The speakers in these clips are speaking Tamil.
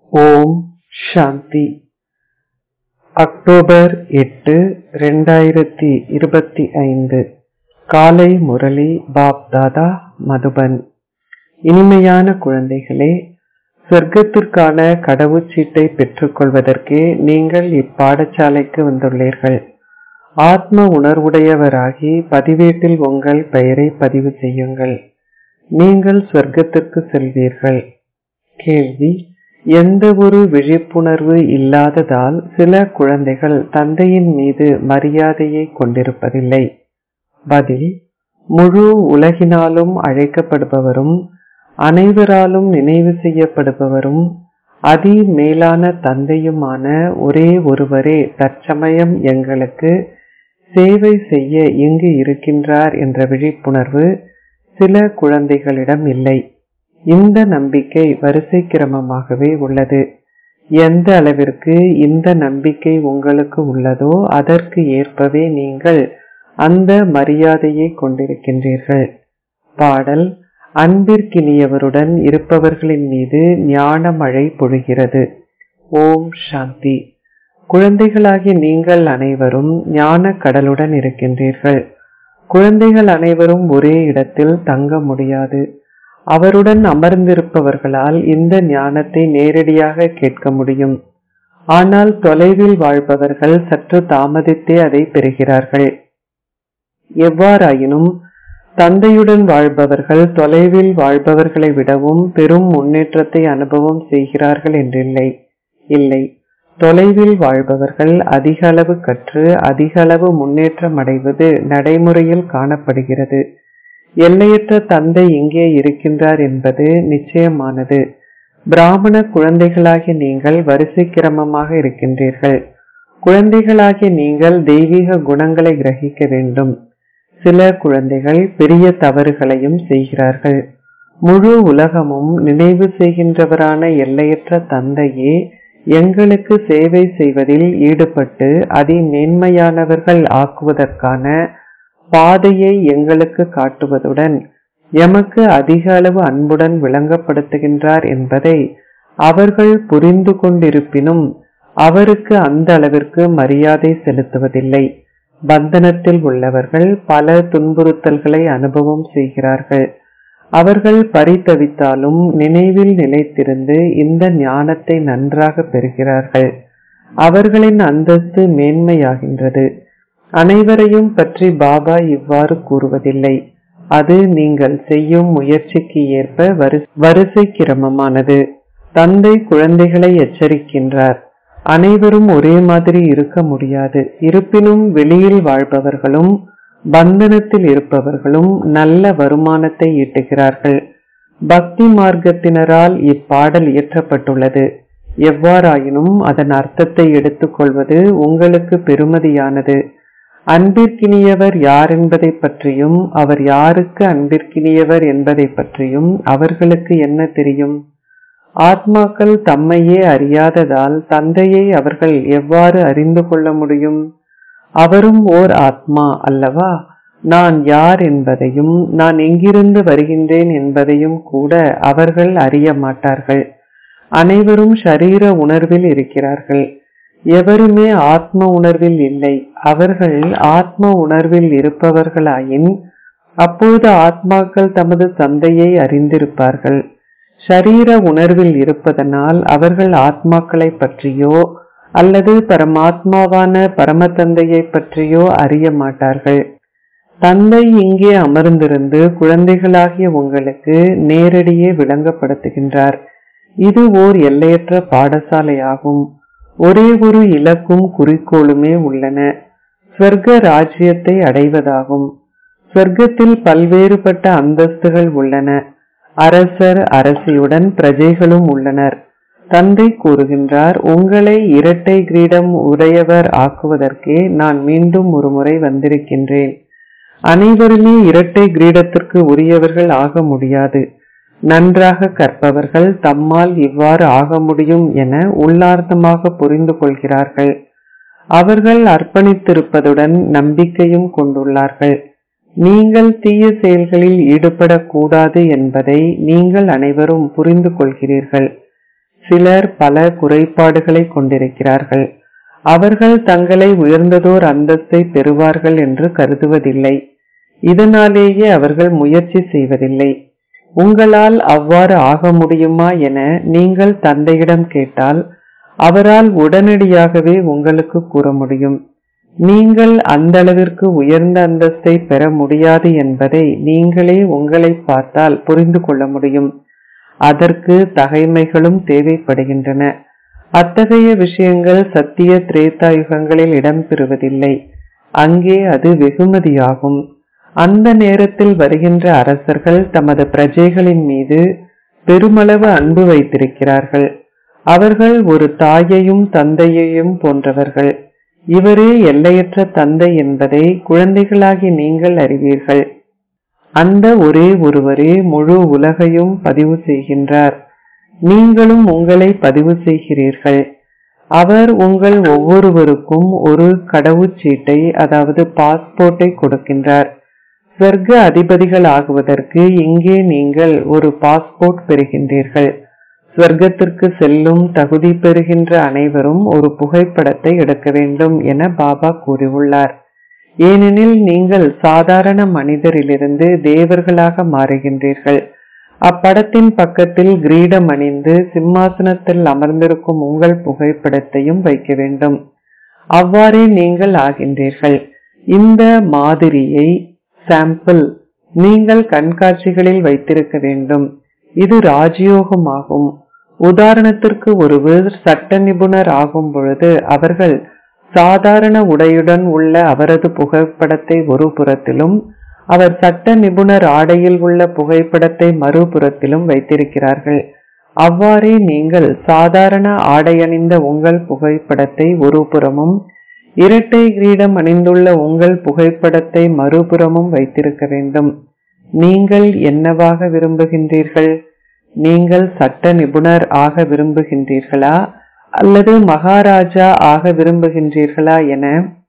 ஓம் சாந்தி அக்டோபர் எட்டு ரெண்டாயிரத்தி இருபத்தி ஐந்து காலை முரளி பாப் தாதா மதுபன் இனிமையான குழந்தைகளே சொர்க்கத்திற்கான கடவுச்சீட்டை பெற்றுக்கொள்வதற்கே நீங்கள் இப்பாடசாலைக்கு வந்துள்ளீர்கள் ஆத்ம உணர்வுடையவராகி பதிவேட்டில் உங்கள் பெயரை பதிவு செய்யுங்கள் நீங்கள் சொர்க்கத்திற்கு செல்வீர்கள் கேள்வி எந்த ஒரு விழிப்புணர்வு இல்லாததால் சில குழந்தைகள் தந்தையின் மீது மரியாதையை கொண்டிருப்பதில்லை பதில் முழு உலகினாலும் அழைக்கப்படுபவரும் அனைவராலும் நினைவு செய்யப்படுபவரும் அதி மேலான தந்தையுமான ஒரே ஒருவரே தற்சமயம் எங்களுக்கு சேவை செய்ய இங்கு இருக்கின்றார் என்ற விழிப்புணர்வு சில குழந்தைகளிடம் இல்லை இந்த நம்பிக்கை வரிசை கிரமமாகவே உள்ளது எந்த அளவிற்கு இந்த நம்பிக்கை உங்களுக்கு உள்ளதோ அதற்கு ஏற்பவே நீங்கள் அந்த மரியாதையை கொண்டிருக்கின்றீர்கள் பாடல் அன்பிற்கினியவருடன் இருப்பவர்களின் மீது ஞான மழை பொழிகிறது ஓம் சாந்தி குழந்தைகளாகி நீங்கள் அனைவரும் ஞான கடலுடன் இருக்கின்றீர்கள் குழந்தைகள் அனைவரும் ஒரே இடத்தில் தங்க முடியாது அவருடன் அமர்ந்திருப்பவர்களால் இந்த ஞானத்தை நேரடியாக கேட்க முடியும் ஆனால் தொலைவில் வாழ்பவர்கள் சற்று தாமதித்தே அதை பெறுகிறார்கள் எவ்வாறாயினும் தந்தையுடன் வாழ்பவர்கள் தொலைவில் வாழ்பவர்களை விடவும் பெரும் முன்னேற்றத்தை அனுபவம் செய்கிறார்கள் என்றில்லை இல்லை தொலைவில் வாழ்பவர்கள் அதிக அளவு கற்று அதிக அளவு முன்னேற்றம் அடைவது நடைமுறையில் காணப்படுகிறது எல்லையற்ற தந்தை இங்கே இருக்கின்றார் என்பது நிச்சயமானது பிராமண குழந்தைகளாகிய நீங்கள் வரிசை கிரமமாக இருக்கின்றீர்கள் குழந்தைகளாகிய நீங்கள் தெய்வீக குணங்களை கிரகிக்க வேண்டும் சில குழந்தைகள் பெரிய தவறுகளையும் செய்கிறார்கள் முழு உலகமும் நினைவு செய்கின்றவரான எல்லையற்ற தந்தையே எங்களுக்கு சேவை செய்வதில் ஈடுபட்டு அதி மேன்மையானவர்கள் ஆக்குவதற்கான பாதையை எங்களுக்கு காட்டுவதுடன் எமக்கு அதிக அளவு அன்புடன் விளங்கப்படுத்துகின்றார் என்பதை அவர்கள் புரிந்து கொண்டிருப்பினும் அவருக்கு அந்த அளவிற்கு மரியாதை செலுத்துவதில்லை பந்தனத்தில் உள்ளவர்கள் பல துன்புறுத்தல்களை அனுபவம் செய்கிறார்கள் அவர்கள் பரிதவித்தாலும் நினைவில் நிலைத்திருந்து இந்த ஞானத்தை நன்றாக பெறுகிறார்கள் அவர்களின் அந்தஸ்து மேன்மையாகின்றது அனைவரையும் பற்றி பாபா இவ்வாறு கூறுவதில்லை அது நீங்கள் செய்யும் முயற்சிக்கு ஏற்ப வரிசை கிரமமானது தந்தை குழந்தைகளை எச்சரிக்கின்றார் அனைவரும் ஒரே மாதிரி இருக்க முடியாது இருப்பினும் வெளியில் வாழ்பவர்களும் பந்தனத்தில் இருப்பவர்களும் நல்ல வருமானத்தை ஈட்டுகிறார்கள் பக்தி மார்க்கத்தினரால் இப்பாடல் இயற்றப்பட்டுள்ளது எவ்வாறாயினும் அதன் அர்த்தத்தை எடுத்துக்கொள்வது உங்களுக்கு பெருமதியானது அன்பிற்கினியவர் யார் என்பதை பற்றியும் அவர் யாருக்கு அன்பிற்கினியவர் என்பதை பற்றியும் அவர்களுக்கு என்ன தெரியும் ஆத்மாக்கள் தம்மையே அறியாததால் தந்தையை அவர்கள் எவ்வாறு அறிந்து கொள்ள முடியும் அவரும் ஓர் ஆத்மா அல்லவா நான் யார் என்பதையும் நான் எங்கிருந்து வருகின்றேன் என்பதையும் கூட அவர்கள் அறிய மாட்டார்கள் அனைவரும் ஷரீர உணர்வில் இருக்கிறார்கள் எவருமே ஆத்ம உணர்வில் இல்லை அவர்கள் ஆத்ம உணர்வில் இருப்பவர்களாயின் அப்போது ஆத்மாக்கள் தமது தந்தையை அறிந்திருப்பார்கள் ஷரீர உணர்வில் இருப்பதனால் அவர்கள் ஆத்மாக்களை பற்றியோ அல்லது பரமாத்மாவான பரமதந்தையை பற்றியோ அறிய மாட்டார்கள் தந்தை இங்கே அமர்ந்திருந்து குழந்தைகளாகிய உங்களுக்கு நேரடியே விளங்கப்படுத்துகின்றார் இது ஓர் எல்லையற்ற பாடசாலையாகும் ஒரே ஒரு இலக்கும் குறிக்கோளுமே உள்ளன ஸ்வர்க்க ராஜ்யத்தை அடைவதாகும் ஸ்வர்க்கத்தில் பல்வேறுபட்ட அந்தஸ்துகள் உள்ளன அரசர் அரசியுடன் பிரஜைகளும் உள்ளனர் தந்தை கூறுகின்றார் உங்களை இரட்டை கிரீடம் உடையவர் ஆக்குவதற்கே நான் மீண்டும் ஒரு முறை வந்திருக்கின்றேன் அனைவருமே இரட்டை கிரீடத்திற்கு உரியவர்கள் ஆக முடியாது நன்றாக கற்பவர்கள் தம்மால் இவ்வாறு ஆக முடியும் என உள்ளார்த்தமாக புரிந்து கொள்கிறார்கள் அவர்கள் அர்ப்பணித்திருப்பதுடன் நம்பிக்கையும் கொண்டுள்ளார்கள் நீங்கள் தீய செயல்களில் ஈடுபடக்கூடாது என்பதை நீங்கள் அனைவரும் புரிந்து கொள்கிறீர்கள் சிலர் பல குறைபாடுகளை கொண்டிருக்கிறார்கள் அவர்கள் தங்களை உயர்ந்ததோர் அந்தஸ்தை பெறுவார்கள் என்று கருதுவதில்லை இதனாலேயே அவர்கள் முயற்சி செய்வதில்லை உங்களால் அவ்வாறு ஆக முடியுமா என நீங்கள் தந்தையிடம் கேட்டால் அவரால் உடனடியாகவே உங்களுக்கு கூற முடியும் நீங்கள் அந்த அளவிற்கு உயர்ந்த அந்தஸ்தை பெற முடியாது என்பதை நீங்களே உங்களை பார்த்தால் புரிந்து கொள்ள முடியும் அதற்கு தகைமைகளும் தேவைப்படுகின்றன அத்தகைய விஷயங்கள் சத்திய திரேதா யுகங்களில் இடம்பெறுவதில்லை அங்கே அது வெகுமதியாகும் அந்த நேரத்தில் வருகின்ற அரசர்கள் தமது பிரஜைகளின் மீது பெருமளவு அன்பு வைத்திருக்கிறார்கள் அவர்கள் ஒரு தாயையும் தந்தையையும் போன்றவர்கள் இவரே எல்லையற்ற தந்தை என்பதை குழந்தைகளாகி நீங்கள் அறிவீர்கள் அந்த ஒரே ஒருவரே முழு உலகையும் பதிவு செய்கின்றார் நீங்களும் உங்களை பதிவு செய்கிறீர்கள் அவர் உங்கள் ஒவ்வொருவருக்கும் ஒரு கடவுச்சீட்டை அதாவது பாஸ்போர்ட்டை கொடுக்கின்றார் சொர்க்க அதிபதிகள் ஆகுவதற்கு இங்கே நீங்கள் ஒரு பாஸ்போர்ட் பெறுகின்றீர்கள் ஸ்வர்க்கத்திற்கு செல்லும் தகுதி பெறுகின்ற அனைவரும் ஒரு புகைப்படத்தை எடுக்க வேண்டும் என பாபா கூறியுள்ளார் ஏனெனில் நீங்கள் சாதாரண மனிதரிலிருந்து தேவர்களாக மாறுகின்றீர்கள் அப்படத்தின் பக்கத்தில் கிரீடம் அணிந்து சிம்மாசனத்தில் அமர்ந்திருக்கும் உங்கள் புகைப்படத்தையும் வைக்க வேண்டும் அவ்வாறே நீங்கள் ஆகின்றீர்கள் இந்த மாதிரியை சாம்பிள் நீங்கள் கண்காட்சிகளில் வைத்திருக்க வேண்டும் இது ராஜயோகமாகும் உதாரணத்திற்கு ஒருவர் சட்ட நிபுணர் ஆகும் பொழுது அவர்கள் சாதாரண உடையுடன் உள்ள அவரது புகைப்படத்தை ஒரு புறத்திலும் அவர் சட்ட நிபுணர் ஆடையில் உள்ள புகைப்படத்தை மறுபுறத்திலும் வைத்திருக்கிறார்கள் அவ்வாறே நீங்கள் சாதாரண ஆடையணிந்த உங்கள் புகைப்படத்தை ஒரு புறமும் இரட்டை கிரீடம் அணிந்துள்ள உங்கள் புகைப்படத்தை மறுபுறமும் வைத்திருக்க வேண்டும் நீங்கள் என்னவாக விரும்புகின்றீர்கள் நீங்கள் சட்ட நிபுணர் ஆக விரும்புகின்றீர்களா அல்லது மகாராஜா ஆக விரும்புகின்றீர்களா என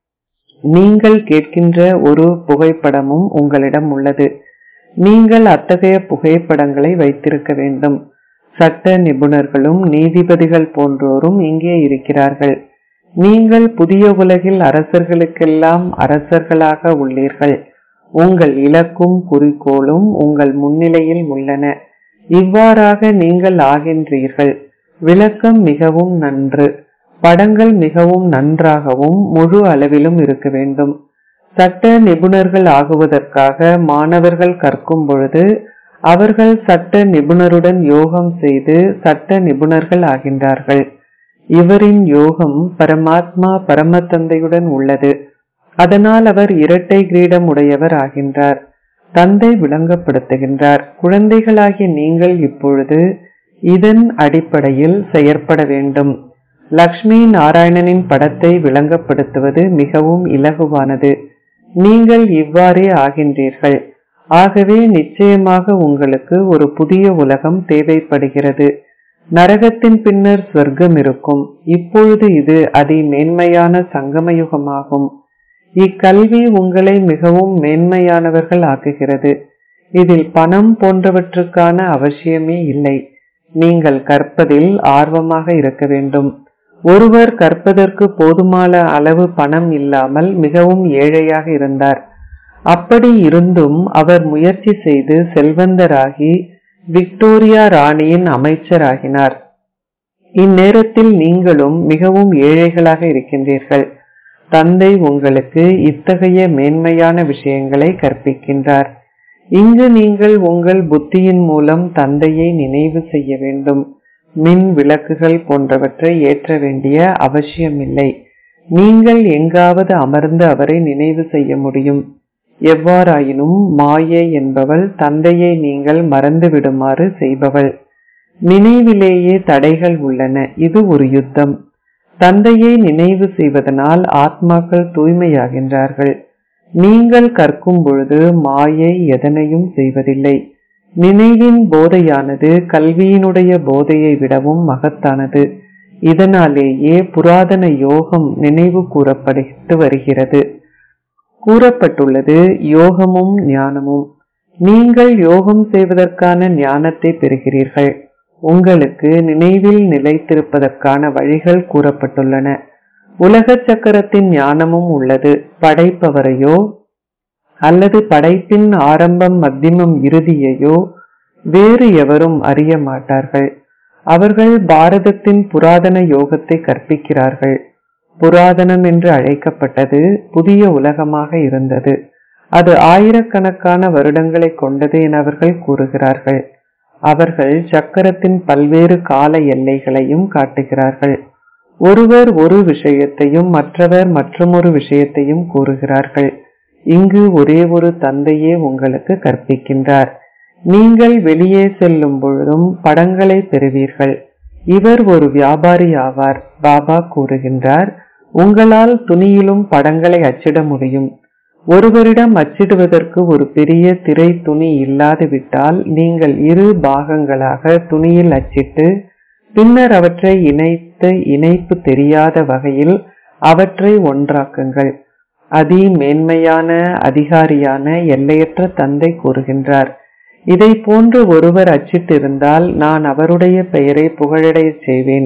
நீங்கள் கேட்கின்ற ஒரு புகைப்படமும் உங்களிடம் உள்ளது நீங்கள் அத்தகைய புகைப்படங்களை வைத்திருக்க வேண்டும் சட்ட நிபுணர்களும் நீதிபதிகள் போன்றோரும் இங்கே இருக்கிறார்கள் நீங்கள் புதிய உலகில் அரசர்களுக்கெல்லாம் அரசர்களாக உள்ளீர்கள் உங்கள் இலக்கும் குறிக்கோளும் உங்கள் முன்னிலையில் உள்ளன இவ்வாறாக நீங்கள் ஆகின்றீர்கள் விளக்கம் மிகவும் நன்று படங்கள் மிகவும் நன்றாகவும் முழு அளவிலும் இருக்க வேண்டும் சட்ட நிபுணர்கள் ஆகுவதற்காக மாணவர்கள் கற்கும் பொழுது அவர்கள் சட்ட நிபுணருடன் யோகம் செய்து சட்ட நிபுணர்கள் ஆகின்றார்கள் இவரின் யோகம் பரமாத்மா பரமத்தந்தையுடன் உள்ளது அதனால் அவர் இரட்டை கிரீடம் உடையவர் ஆகின்றார் தந்தை விளங்கப்படுத்துகின்றார் குழந்தைகளாகிய நீங்கள் இப்பொழுது இதன் அடிப்படையில் செயற்பட வேண்டும் லக்ஷ்மி நாராயணனின் படத்தை விளங்கப்படுத்துவது மிகவும் இலகுவானது நீங்கள் இவ்வாறே ஆகின்றீர்கள் ஆகவே நிச்சயமாக உங்களுக்கு ஒரு புதிய உலகம் தேவைப்படுகிறது நரகத்தின் பின்னர் சொர்க்கம் இருக்கும் இப்பொழுது இது அதி மேன்மையான சங்கமயுகமாகும் இக்கல்வி உங்களை மிகவும் மேன்மையானவர்கள் ஆக்குகிறது இதில் பணம் போன்றவற்றுக்கான அவசியமே இல்லை நீங்கள் கற்பதில் ஆர்வமாக இருக்க வேண்டும் ஒருவர் கற்பதற்கு போதுமான அளவு பணம் இல்லாமல் மிகவும் ஏழையாக இருந்தார் அப்படி இருந்தும் அவர் முயற்சி செய்து செல்வந்தராகி விக்டோரியா ராணியின் அமைச்சராகினார் இந்நேரத்தில் நீங்களும் மிகவும் ஏழைகளாக இருக்கின்றீர்கள் தந்தை உங்களுக்கு இத்தகைய மேன்மையான விஷயங்களை கற்பிக்கின்றார் இங்கு நீங்கள் உங்கள் புத்தியின் மூலம் தந்தையை நினைவு செய்ய வேண்டும் மின் விளக்குகள் போன்றவற்றை ஏற்ற வேண்டிய அவசியமில்லை நீங்கள் எங்காவது அமர்ந்து அவரை நினைவு செய்ய முடியும் எவ்வாறாயினும் மாயை என்பவள் தந்தையை நீங்கள் மறந்து விடுமாறு செய்பவள் நினைவிலேயே தடைகள் உள்ளன இது ஒரு யுத்தம் தந்தையை நினைவு செய்வதனால் ஆத்மாக்கள் தூய்மையாகின்றார்கள் நீங்கள் கற்கும் பொழுது மாயை எதனையும் செய்வதில்லை நினைவின் போதையானது கல்வியினுடைய போதையை விடவும் மகத்தானது இதனாலேயே புராதன யோகம் நினைவு கூறப்பட்டு வருகிறது கூறப்பட்டுள்ளது யோகமும் ஞானமும் நீங்கள் யோகம் செய்வதற்கான ஞானத்தை பெறுகிறீர்கள் உங்களுக்கு நினைவில் நிலைத்திருப்பதற்கான வழிகள் கூறப்பட்டுள்ளன உலக சக்கரத்தின் ஞானமும் உள்ளது படைப்பவரையோ அல்லது படைப்பின் ஆரம்பம் மத்தியமம் இறுதியையோ வேறு எவரும் அறிய மாட்டார்கள் அவர்கள் பாரதத்தின் புராதன யோகத்தை கற்பிக்கிறார்கள் புராதனம் என்று அழைக்கப்பட்டது புதிய உலகமாக இருந்தது அது ஆயிரக்கணக்கான வருடங்களை கொண்டது என அவர்கள் கூறுகிறார்கள் அவர்கள் சக்கரத்தின் பல்வேறு கால எல்லைகளையும் காட்டுகிறார்கள் ஒருவர் ஒரு விஷயத்தையும் மற்றவர் மற்றொரு விஷயத்தையும் கூறுகிறார்கள் இங்கு ஒரே ஒரு தந்தையே உங்களுக்கு கற்பிக்கின்றார் நீங்கள் வெளியே செல்லும் பொழுதும் படங்களை பெறுவீர்கள் இவர் ஒரு வியாபாரி ஆவார் பாபா கூறுகின்றார் உங்களால் துணியிலும் படங்களை அச்சிட முடியும் ஒருவரிடம் அச்சிடுவதற்கு ஒரு பெரிய திரை துணி இல்லாது விட்டால் நீங்கள் இரு பாகங்களாக துணியில் அச்சிட்டு பின்னர் அவற்றை இணைத்து இணைப்பு தெரியாத வகையில் அவற்றை ஒன்றாக்குங்கள் அதி மேன்மையான அதிகாரியான எல்லையற்ற தந்தை கூறுகின்றார் இதை போன்று ஒருவர் அச்சிட்டிருந்தால் நான் அவருடைய பெயரை புகழடையச் செய்வேன்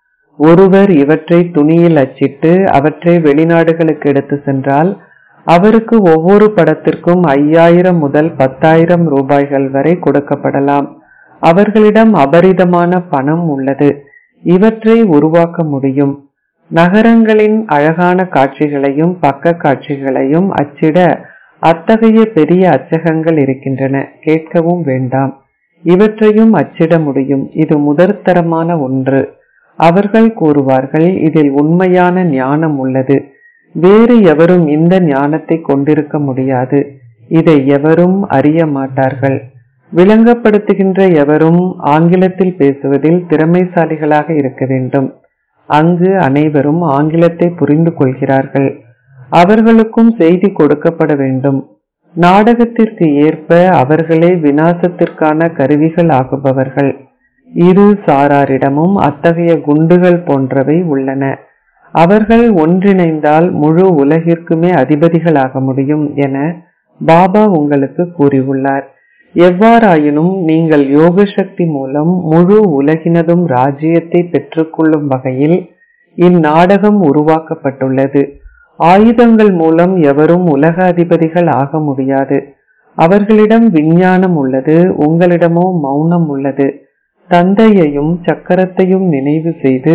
ஒருவர் இவற்றை துணியில் அச்சிட்டு அவற்றை வெளிநாடுகளுக்கு எடுத்து சென்றால் அவருக்கு ஒவ்வொரு படத்திற்கும் ஐயாயிரம் முதல் பத்தாயிரம் ரூபாய்கள் வரை கொடுக்கப்படலாம் அவர்களிடம் அபரிதமான பணம் உள்ளது இவற்றை உருவாக்க முடியும் நகரங்களின் அழகான காட்சிகளையும் பக்க காட்சிகளையும் அச்சிட அத்தகைய பெரிய அச்சகங்கள் இருக்கின்றன கேட்கவும் வேண்டாம் இவற்றையும் அச்சிட முடியும் இது முதற்தரமான ஒன்று அவர்கள் கூறுவார்கள் இதில் உண்மையான ஞானம் உள்ளது வேறு எவரும் இந்த ஞானத்தை கொண்டிருக்க முடியாது இதை எவரும் அறிய மாட்டார்கள் விளங்கப்படுத்துகின்ற எவரும் ஆங்கிலத்தில் பேசுவதில் திறமைசாலிகளாக இருக்க வேண்டும் அங்கு அனைவரும் ஆங்கிலத்தை புரிந்து கொள்கிறார்கள் அவர்களுக்கும் செய்தி கொடுக்கப்பட வேண்டும் நாடகத்திற்கு ஏற்ப அவர்களே வினாசத்திற்கான கருவிகள் ஆகுபவர்கள் இரு சாராரிடமும் அத்தகைய குண்டுகள் போன்றவை உள்ளன அவர்கள் ஒன்றிணைந்தால் முழு உலகிற்குமே அதிபதிகளாக முடியும் என பாபா உங்களுக்கு கூறியுள்ளார் எவ்வாறாயினும் நீங்கள் யோக சக்தி மூலம் முழு உலகினதும் ராஜ்யத்தை பெற்றுக்கொள்ளும் வகையில் இந்நாடகம் உருவாக்கப்பட்டுள்ளது ஆயுதங்கள் மூலம் எவரும் உலக அதிபதிகள் ஆக முடியாது அவர்களிடம் விஞ்ஞானம் உள்ளது உங்களிடமோ மௌனம் உள்ளது தந்தையையும் சக்கரத்தையும் நினைவு செய்து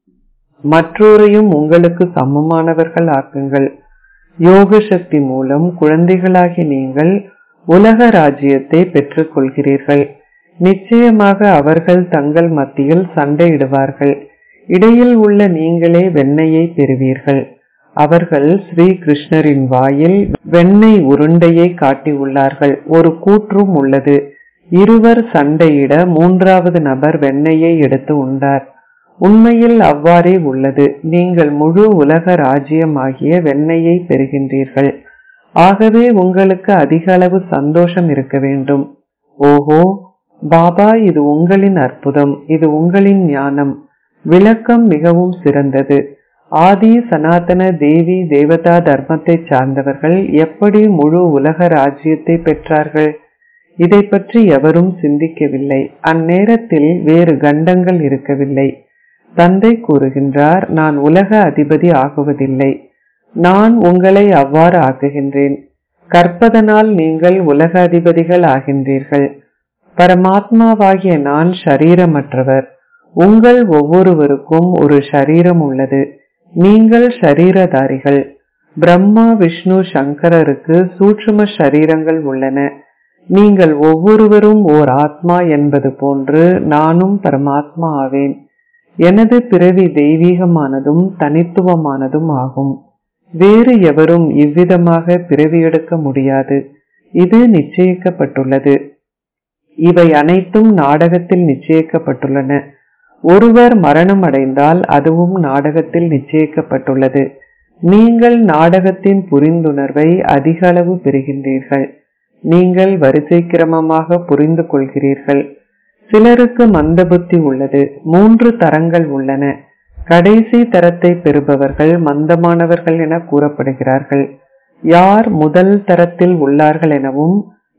மற்றோரையும் உங்களுக்கு சமமானவர்கள் ஆக்குங்கள் யோக சக்தி மூலம் குழந்தைகளாகி நீங்கள் உலக ராஜ்யத்தை பெற்றுக் கொள்கிறீர்கள் நிச்சயமாக அவர்கள் தங்கள் மத்தியில் சண்டையிடுவார்கள் இடையில் உள்ள நீங்களே வெண்ணையை பெறுவீர்கள் அவர்கள் ஸ்ரீ கிருஷ்ணரின் வாயில் வெண்ணெய் உருண்டையை காட்டியுள்ளார்கள் ஒரு கூற்றும் உள்ளது இருவர் சண்டையிட மூன்றாவது நபர் வெண்ணெயை எடுத்து உண்டார் உண்மையில் அவ்வாறே உள்ளது நீங்கள் முழு உலக ராஜ்யமாகிய வெண்ணெயை பெறுகின்றீர்கள் ஆகவே உங்களுக்கு அதிக அளவு சந்தோஷம் இருக்க வேண்டும் ஓஹோ பாபா இது உங்களின் அற்புதம் இது உங்களின் ஞானம் விளக்கம் மிகவும் சிறந்தது ஆதி சனாதன தேவி தேவதா தர்மத்தை சார்ந்தவர்கள் எப்படி முழு உலக ராஜ்யத்தை பெற்றார்கள் இதை பற்றி எவரும் சிந்திக்கவில்லை அந்நேரத்தில் வேறு கண்டங்கள் இருக்கவில்லை தந்தை கூறுகின்றார் நான் உலக அதிபதி ஆகுவதில்லை நான் உங்களை அவ்வாறு ஆக்குகின்றேன் கற்பதனால் நீங்கள் உலக அதிபதிகள் ஆகின்றீர்கள் பரமாத்மாவாகிய நான் ஷரீரமற்றவர் உங்கள் ஒவ்வொருவருக்கும் ஒரு ஷரீரம் உள்ளது நீங்கள் ஷரீரதாரிகள் பிரம்மா விஷ்ணு சங்கரருக்கு சூட்சும ஷரீரங்கள் உள்ளன நீங்கள் ஒவ்வொருவரும் ஓர் ஆத்மா என்பது போன்று நானும் பரமாத்மா ஆவேன் எனது பிறவி தெய்வீகமானதும் தனித்துவமானதும் ஆகும் வேறு எவரும் இவ்விதமாக பிறவி எடுக்க முடியாது இது நிச்சயிக்கப்பட்டுள்ளது இவை அனைத்தும் நாடகத்தில் நிச்சயிக்கப்பட்டுள்ளன ஒருவர் மரணம் அடைந்தால் அதுவும் நாடகத்தில் நிச்சயிக்கப்பட்டுள்ளது நீங்கள் நாடகத்தின் புரிந்துணர்வை அதிக அளவு பெறுகின்றீர்கள் நீங்கள் வரிசை கிரமமாக புரிந்து கொள்கிறீர்கள் சிலருக்கு மந்த புத்தி உள்ளது மூன்று தரங்கள் உள்ளன கடைசி தரத்தை பெறுபவர்கள் மந்தமானவர்கள் என கூறப்படுகிறார்கள் யார் முதல் தரத்தில் உள்ளார்கள் எனவும்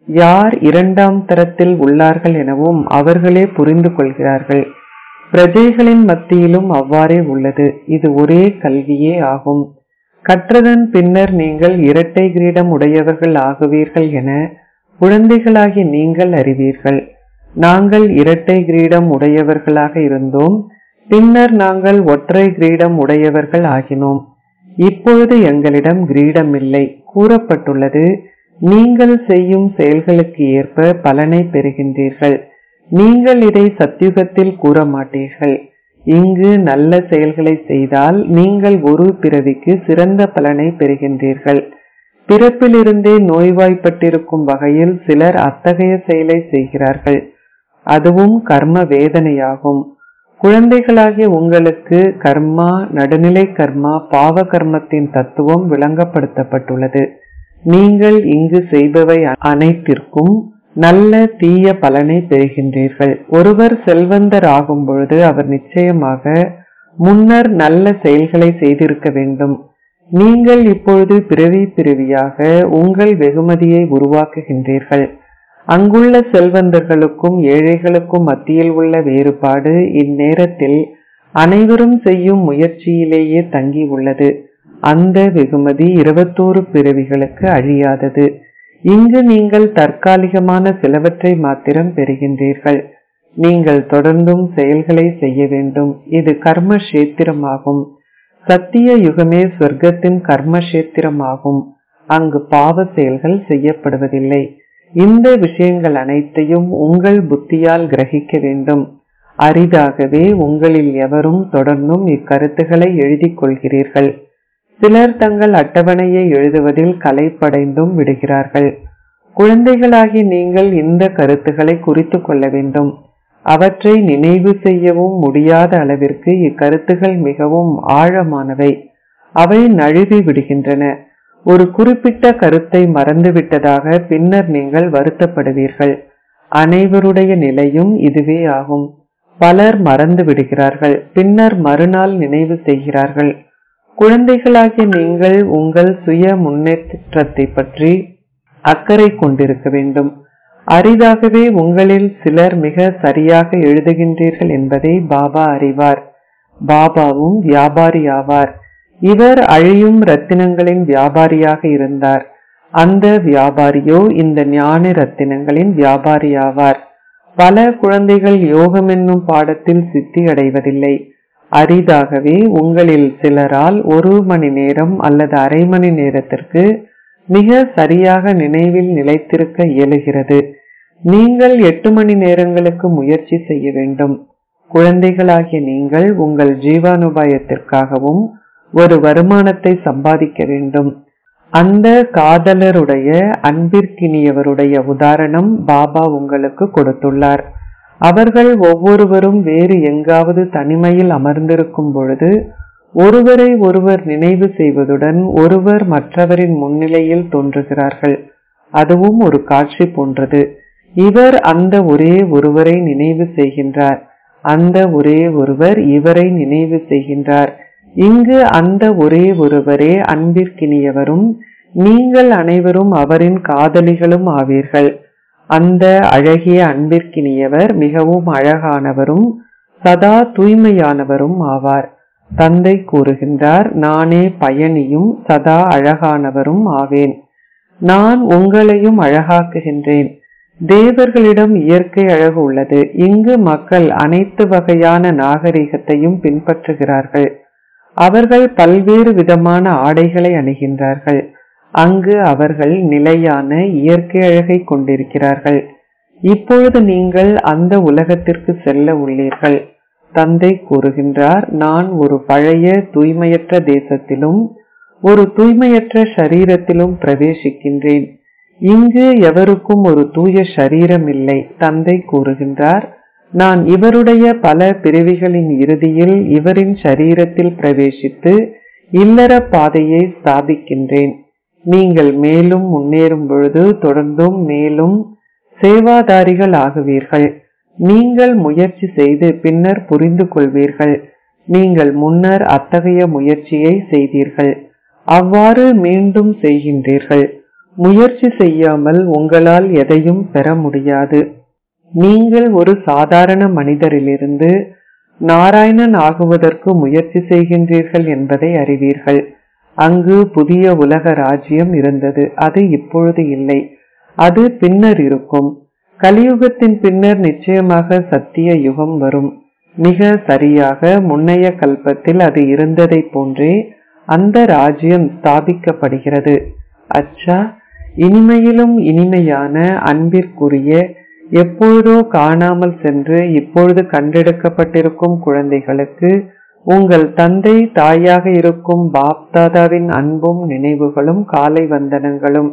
யார் இரண்டாம் தரத்தில் உள்ளார்கள் எனவும் அவர்களே புரிந்து கொள்கிறார்கள் பிரஜைகளின் மத்தியிலும் அவ்வாறே உள்ளது இது ஒரே கல்வியே ஆகும் கற்றதன் பின்னர் நீங்கள் இரட்டை கிரீடம் உடையவர்கள் ஆகுவீர்கள் என குழந்தைகளாகி நீங்கள் அறிவீர்கள் நாங்கள் இரட்டை கிரீடம் உடையவர்களாக இருந்தோம் பின்னர் நாங்கள் ஒற்றை கிரீடம் உடையவர்கள் ஆகினோம் இப்பொழுது எங்களிடம் கிரீடம் இல்லை கூறப்பட்டுள்ளது நீங்கள் செய்யும் செயல்களுக்கு ஏற்ப பலனை பெறுகின்றீர்கள் நீங்கள் இதை சத்தியுகத்தில் கூற மாட்டீர்கள் இங்கு நல்ல செயல்களை செய்தால் நீங்கள் ஒரு பிறவிக்கு சிறந்த பலனை பெறுகின்றீர்கள் பிறப்பிலிருந்தே நோய்வாய்ப்பட்டிருக்கும் வகையில் சிலர் அத்தகைய செயலை செய்கிறார்கள் அதுவும் கர்ம வேதனையாகும் குழந்தைகளாகிய உங்களுக்கு கர்மா நடுநிலை கர்மா பாவ கர்மத்தின் தத்துவம் விளங்கப்படுத்தப்பட்டுள்ளது நீங்கள் இங்கு செய்பவை அனைத்திற்கும் நல்ல தீய பலனை பெறுகின்றீர்கள் ஒருவர் செல்வந்தர் ஆகும் பொழுது அவர் நிச்சயமாக முன்னர் நல்ல செயல்களை செய்திருக்க வேண்டும் நீங்கள் இப்பொழுது பிறவி பிறவியாக உங்கள் வெகுமதியை உருவாக்குகின்றீர்கள் அங்குள்ள செல்வந்தர்களுக்கும் ஏழைகளுக்கும் மத்தியில் உள்ள வேறுபாடு இந்நேரத்தில் அனைவரும் செய்யும் முயற்சியிலேயே தங்கி உள்ளது அந்த வெகுமதி இருபத்தோரு பிறவிகளுக்கு அழியாதது இங்கு நீங்கள் தற்காலிகமான சிலவற்றை மாத்திரம் பெறுகின்றீர்கள் நீங்கள் தொடர்ந்தும் செயல்களை செய்ய வேண்டும் இது கர்ம கஷேத்திரமாகும் சத்திய யுகமே சொர்க்கத்தின் கர்ம கஷேத்திரமாகும் அங்கு பாவ செயல்கள் செய்யப்படுவதில்லை இந்த விஷயங்கள் அனைத்தையும் உங்கள் புத்தியால் கிரகிக்க வேண்டும் அரிதாகவே உங்களில் எவரும் தொடர்ந்தும் இக்கருத்துக்களை எழுதிக் கொள்கிறீர்கள் சிலர் தங்கள் அட்டவணையை எழுதுவதில் கலைப்படைந்தும் விடுகிறார்கள் குழந்தைகளாகி நீங்கள் இந்த கருத்துக்களை குறித்து கொள்ள வேண்டும் அவற்றை நினைவு செய்யவும் முடியாத அளவிற்கு இக்கருத்துகள் மிகவும் ஆழமானவை அவை நழுவி விடுகின்றன ஒரு குறிப்பிட்ட கருத்தை மறந்துவிட்டதாக பின்னர் நீங்கள் வருத்தப்படுவீர்கள் அனைவருடைய நிலையும் இதுவே ஆகும் பலர் மறந்து விடுகிறார்கள் பின்னர் மறுநாள் நினைவு செய்கிறார்கள் குழந்தைகளாகிய நீங்கள் உங்கள் சுய முன்னேற்றத்தை பற்றி அக்கறை கொண்டிருக்க வேண்டும் அரிதாகவே உங்களில் சிலர் மிக சரியாக எழுதுகின்றீர்கள் என்பதை பாபா அறிவார் பாபாவும் வியாபாரி ஆவார் இவர் அழியும் ரத்தினங்களின் வியாபாரியாக இருந்தார் அந்த வியாபாரியோ இந்த ஞான ரத்தினங்களின் வியாபாரி ஆவார் பல குழந்தைகள் யோகம் என்னும் பாடத்தில் சித்தி அடைவதில்லை அரிதாகவே உங்களில் சிலரால் ஒரு மணி நேரம் அல்லது அரை மணி நேரத்திற்கு மிக சரியாக நினைவில் நிலைத்திருக்க இயலுகிறது நீங்கள் எட்டு மணி நேரங்களுக்கு முயற்சி செய்ய வேண்டும் குழந்தைகளாகிய நீங்கள் உங்கள் ஜீவானுபாயத்திற்காகவும் ஒரு வருமானத்தை சம்பாதிக்க வேண்டும் அந்த காதலருடைய அன்பிற்கினியவருடைய உதாரணம் பாபா உங்களுக்கு கொடுத்துள்ளார் அவர்கள் ஒவ்வொருவரும் வேறு எங்காவது தனிமையில் அமர்ந்திருக்கும் பொழுது ஒருவரை ஒருவர் நினைவு செய்வதுடன் ஒருவர் மற்றவரின் முன்னிலையில் தோன்றுகிறார்கள் அதுவும் ஒரு காட்சி போன்றது இவர் அந்த ஒரே ஒருவரை நினைவு செய்கின்றார் அந்த ஒரே ஒருவர் இவரை நினைவு செய்கின்றார் இங்கு அந்த ஒரே ஒருவரே அன்பிற்கினியவரும் நீங்கள் அனைவரும் அவரின் காதலிகளும் ஆவீர்கள் அந்த அழகிய அன்பிற்கினியவர் மிகவும் அழகானவரும் சதா தூய்மையானவரும் ஆவார் தந்தை கூறுகின்றார் நானே பயணியும் சதா அழகானவரும் ஆவேன் நான் உங்களையும் அழகாக்குகின்றேன் தேவர்களிடம் இயற்கை அழகு உள்ளது இங்கு மக்கள் அனைத்து வகையான நாகரிகத்தையும் பின்பற்றுகிறார்கள் அவர்கள் பல்வேறு விதமான ஆடைகளை அணிகின்றார்கள் அங்கு அவர்கள் நிலையான இயற்கை அழகை கொண்டிருக்கிறார்கள் இப்பொழுது நீங்கள் அந்த உலகத்திற்கு செல்ல உள்ளீர்கள் தந்தை கூறுகின்றார் நான் ஒரு பழைய தூய்மையற்ற தேசத்திலும் ஒரு தூய்மையற்ற ஷரீரத்திலும் பிரவேசிக்கின்றேன் இங்கு எவருக்கும் ஒரு தூய ஷரீரம் இல்லை தந்தை கூறுகின்றார் நான் இவருடைய பல பிறவிகளின் இறுதியில் இவரின் ஷரீரத்தில் பிரவேசித்து இல்லற பாதையை ஸ்தாபிக்கின்றேன் நீங்கள் மேலும் முன்னேறும் பொழுது தொடர்ந்தும் மேலும் சேவாதாரிகள் ஆகுவீர்கள் நீங்கள் முயற்சி செய்து பின்னர் புரிந்து கொள்வீர்கள் நீங்கள் முன்னர் அத்தகைய முயற்சியை செய்தீர்கள் அவ்வாறு மீண்டும் செய்கின்றீர்கள் முயற்சி செய்யாமல் உங்களால் எதையும் பெற முடியாது நீங்கள் ஒரு சாதாரண மனிதரிலிருந்து நாராயணன் ஆகுவதற்கு முயற்சி செய்கின்றீர்கள் என்பதை அறிவீர்கள் அங்கு புதிய உலக ராஜ்யம் இருந்தது அது இப்பொழுது இல்லை அது பின்னர் இருக்கும் கலியுகத்தின் பின்னர் நிச்சயமாக சத்திய யுகம் வரும் மிக சரியாக முன்னைய கல்பத்தில் அது இருந்ததை போன்றே அந்த ராஜ்யம் ஸ்தாபிக்கப்படுகிறது அச்சா இனிமையிலும் இனிமையான அன்பிற்குரிய எப்பொழுதோ காணாமல் சென்று இப்பொழுது கண்டெடுக்கப்பட்டிருக்கும் குழந்தைகளுக்கு உங்கள் தந்தை தாயாக இருக்கும் பாப்தாதாவின் அன்பும் நினைவுகளும் காலை வந்தனங்களும்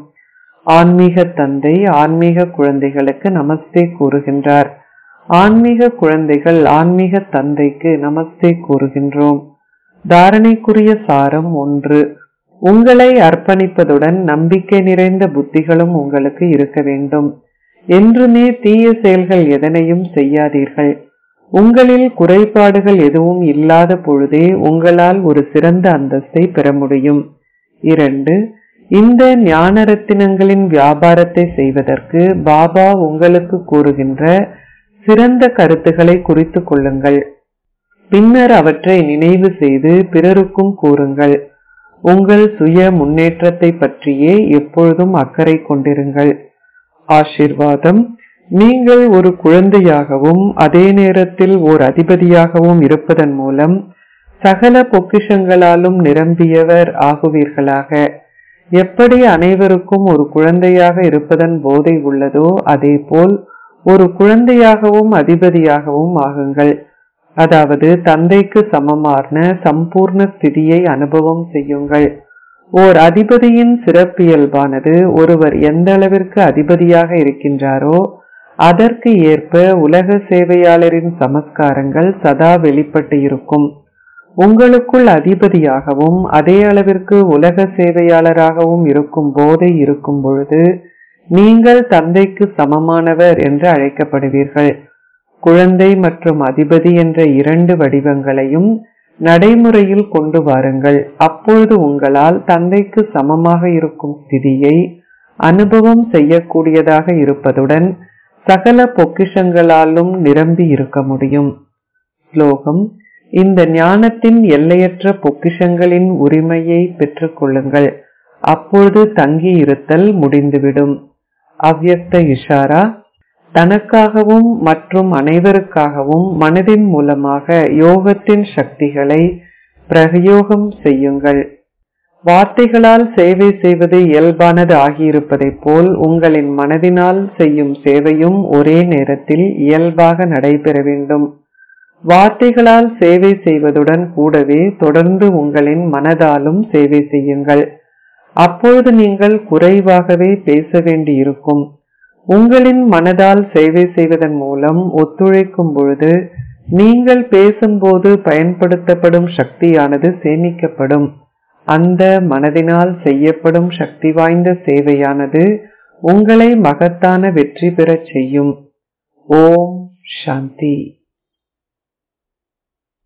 ஆன்மீக தந்தை ஆன்மீக குழந்தைகளுக்கு நமஸ்தே கூறுகின்றார் ஆன்மீக குழந்தைகள் ஆன்மீக தந்தைக்கு நமஸ்தே கூறுகின்றோம் தாரணைக்குரிய சாரம் ஒன்று உங்களை அர்ப்பணிப்பதுடன் நம்பிக்கை நிறைந்த புத்திகளும் உங்களுக்கு இருக்க வேண்டும் என்றுமே தீய செயல்கள் எதனையும் செய்யாதீர்கள் உங்களில் குறைபாடுகள் எதுவும் இல்லாத பொழுதே உங்களால் ஒரு சிறந்த அந்தஸ்தை பெற முடியும் இரண்டு இந்த ஞான ரத்தினங்களின் வியாபாரத்தை செய்வதற்கு பாபா உங்களுக்கு கூறுகின்ற சிறந்த கருத்துக்களை குறித்து கொள்ளுங்கள் பின்னர் அவற்றை நினைவு செய்து பிறருக்கும் கூறுங்கள் உங்கள் சுய முன்னேற்றத்தை பற்றியே எப்பொழுதும் அக்கறை கொண்டிருங்கள் ஆசிர்வாதம் நீங்கள் ஒரு குழந்தையாகவும் அதே நேரத்தில் ஓர் அதிபதியாகவும் இருப்பதன் மூலம் சகல பொக்கிஷங்களாலும் நிரம்பியவர் ஆகுவீர்களாக எப்படி அனைவருக்கும் ஒரு குழந்தையாக இருப்பதன் போதை உள்ளதோ அதேபோல் ஒரு குழந்தையாகவும் அதிபதியாகவும் ஆகுங்கள் அதாவது தந்தைக்கு சமமான சம்பூர்ண ஸ்திதியை அனுபவம் செய்யுங்கள் ஓர் அதிபதியின் சிறப்பியல்பானது ஒருவர் எந்த அளவிற்கு அதிபதியாக இருக்கின்றாரோ அதற்கு ஏற்ப உலக சேவையாளரின் சமஸ்காரங்கள் சதா வெளிப்பட்டு இருக்கும் உங்களுக்குள் அதிபதியாகவும் அதே அளவிற்கு உலக சேவையாளராகவும் இருக்கும் போதை இருக்கும் பொழுது நீங்கள் தந்தைக்கு சமமானவர் என்று அழைக்கப்படுவீர்கள் குழந்தை மற்றும் அதிபதி என்ற இரண்டு வடிவங்களையும் நடைமுறையில் கொண்டு வாருங்கள் அப்பொழுது உங்களால் தந்தைக்கு சமமாக இருக்கும் ஸ்திதியை அனுபவம் செய்யக்கூடியதாக இருப்பதுடன் சகல பொக்கிஷங்களாலும் நிரம்பி இருக்க முடியும் ஸ்லோகம் இந்த ஞானத்தின் எல்லையற்ற பொக்கிஷங்களின் உரிமையை பெற்றுக் கொள்ளுங்கள் அப்பொழுது தங்கி இருத்தல் முடிந்துவிடும் அவ்யக்த இஷாரா தனக்காகவும் மற்றும் அனைவருக்காகவும் மனதின் மூலமாக யோகத்தின் சக்திகளை பிரயோகம் செய்யுங்கள் வார்த்தைகளால் சேவை செய்வது இயல்பானது ஆகியிருப்பதைப் போல் உங்களின் மனதினால் செய்யும் சேவையும் ஒரே நேரத்தில் இயல்பாக நடைபெற வேண்டும் வார்த்தைகளால் சேவை செய்வதுடன் கூடவே தொடர்ந்து உங்களின் மனதாலும் சேவை செய்யுங்கள் அப்பொழுது நீங்கள் குறைவாகவே பேச வேண்டியிருக்கும் உங்களின் மனதால் சேவை செய்வதன் மூலம் ஒத்துழைக்கும் பொழுது நீங்கள் பேசும்போது பயன்படுத்தப்படும் சக்தியானது சேமிக்கப்படும் அந்த மனதினால் செய்யப்படும் சக்தி வாய்ந்த சேவையானது உங்களை மகத்தான வெற்றி பெறச் செய்யும் ஓம் சாந்தி